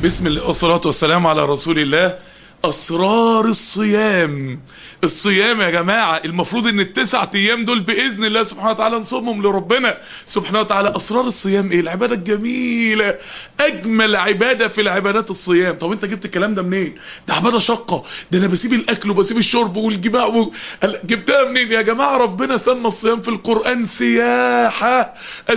بسم الله والصلاة والسلام على رسول الله اسرار الصيام الصيام يا جماعة المفروض ان التسعة ايام دول باذن الله سبحانه وتعالى نصومهم لربنا سبحانه وتعالى اسرار الصيام ايه العبادة الجميلة اجمل عبادة في العبادات الصيام طب انت جبت الكلام ده منين ده عبادة شقة ده انا بسيب الاكل وبسيب الشرب والجماع و... جبتها منين يا جماعة ربنا سمى الصيام في القرآن سياحة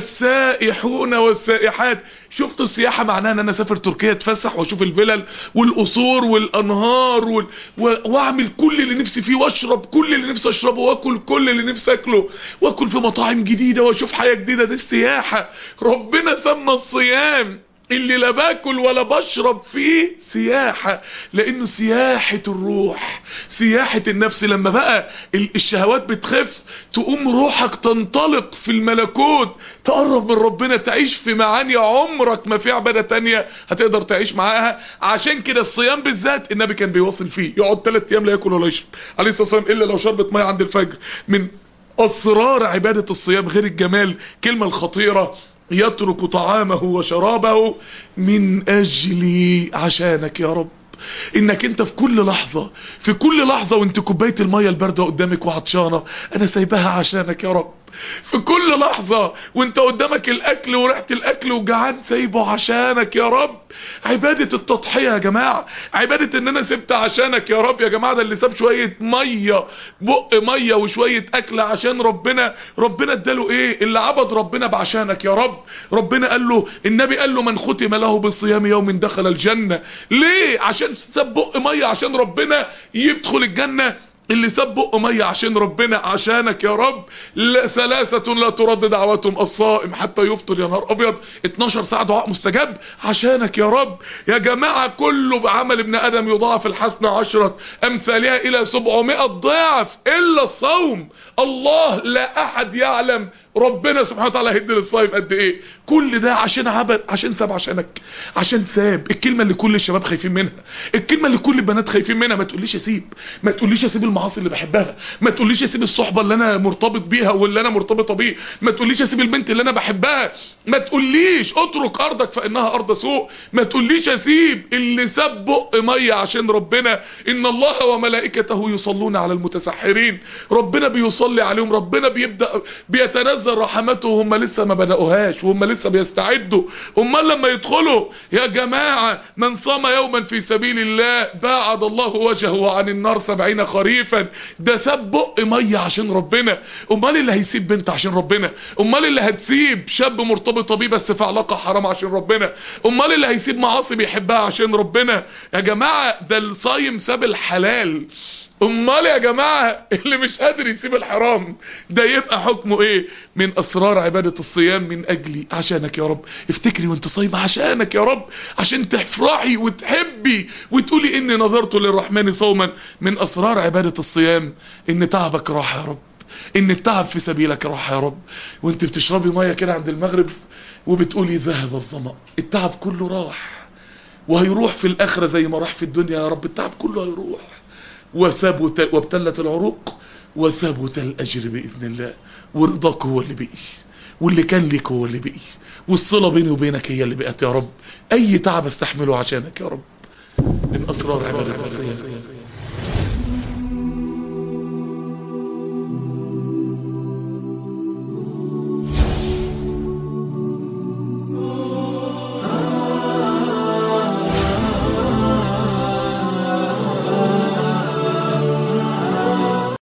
السائحون والسائحات شفت السياحة معناها ان انا اسافر تركيا اتفسح واشوف الفلل والقصور والانهار وال... و... واعمل كل اللي نفسي فيه واشرب كل اللي نفسي اشربه واكل كل اللي نفسي اكله واكل في مطاعم جديدة واشوف حياة جديدة دي السياحة ربنا سمى الصيام اللي لا باكل ولا بشرب فيه سياحة لانه سياحة الروح سياحة النفس لما بقى الشهوات بتخف تقوم روحك تنطلق في الملكوت تقرب من ربنا تعيش في معاني عمرك ما في عبادة تانية هتقدر تعيش معاها عشان كده الصيام بالذات النبي كان بيواصل فيه يقعد ثلاث ايام لا ياكل ولا يشرب عليه الصلاة والسلام الا لو شربت مية عند الفجر من اسرار عبادة الصيام غير الجمال كلمة الخطيرة يترك طعامه وشرابه من اجلي عشانك يا رب انك انت في كل لحظة في كل لحظة وانت كوباية المية الباردة قدامك وعطشانة انا سايبها عشانك يا رب في كل لحظة وانت قدامك الاكل وريحة الاكل وجعان سايبه عشانك يا رب عبادة التضحية يا جماعة عبادة ان انا سبت عشانك يا رب يا جماعة ده اللي ساب شوية مية بق مية وشوية اكل عشان ربنا ربنا اداله ايه اللي عبد ربنا بعشانك يا رب ربنا قال له النبي قال له من ختم له بصيام يوم دخل الجنة ليه عشان ساب بق مية عشان ربنا يدخل الجنة اللي ساب بق ميه عشان ربنا عشانك يا رب لا ثلاثة لا ترد دعوتهم الصائم حتى يفطر يا نهار ابيض 12 ساعة دعاء مستجاب عشانك يا رب يا جماعة كله بعمل ابن ادم يضاعف الحسنة عشرة امثالها الى 700 ضعف الا الصوم الله لا احد يعلم ربنا سبحانه وتعالى هيدي للصايم قد ايه كل ده عشان عبد عشان ساب عشانك عشان ساب الكلمة اللي كل الشباب خايفين منها الكلمة اللي كل البنات خايفين منها ما تقوليش اسيب ما تقوليش اسيب المعاصي اللي بحبها ما تقوليش اسيب الصحبة اللي انا مرتبط بيها واللي انا مرتبطة بيه ما تقوليش اسيب البنت اللي انا بحبها ما تقوليش اترك ارضك فانها ارض سوء ما تقوليش اسيب اللي ساب بق مية عشان ربنا ان الله وملائكته يصلون على المتسحرين ربنا بيصلي عليهم ربنا بيبدأ بيتنزل رحمته وهم لسه ما بدأوهاش وهم لسه بيستعدوا امال لما يدخلوا يا جماعة من صام يوما في سبيل الله باعد الله وجهه عن النار سبعين خريفا ده ساب بق مية عشان ربنا امال اللي هيسيب بنت عشان ربنا امال اللي هتسيب شاب مرتبطة بيه بس في علاقة حرام عشان ربنا امال اللي هيسيب معاصي بيحبها عشان ربنا يا جماعة ده الصايم ساب الحلال امال يا جماعة اللي مش قادر يسيب الحرام ده يبقى حكمه ايه من اسرار عبادة الصيام من اجلي عشانك يا رب افتكري وانت صايمة عشانك يا رب عشان تفرحي وتحبي وتقولي اني نظرت للرحمن صوما من اسرار عبادة الصيام ان تعبك راح يا رب ان التعب في سبيلك راح يا رب وانت بتشربي مية كده عند المغرب وبتقولي ذهب الظمأ التعب كله راح وهيروح في الاخرة زي ما راح في الدنيا يا رب التعب كله هيروح وثبت وابتلت العروق وثبت الأجر بإذن الله ورضاك هو اللي بقيس واللي كان ليك هو اللي بقيس والصلة بيني وبينك هي اللي بقت يا رب أي تعب استحمله عشانك يا رب من أسرار عبادة الصيام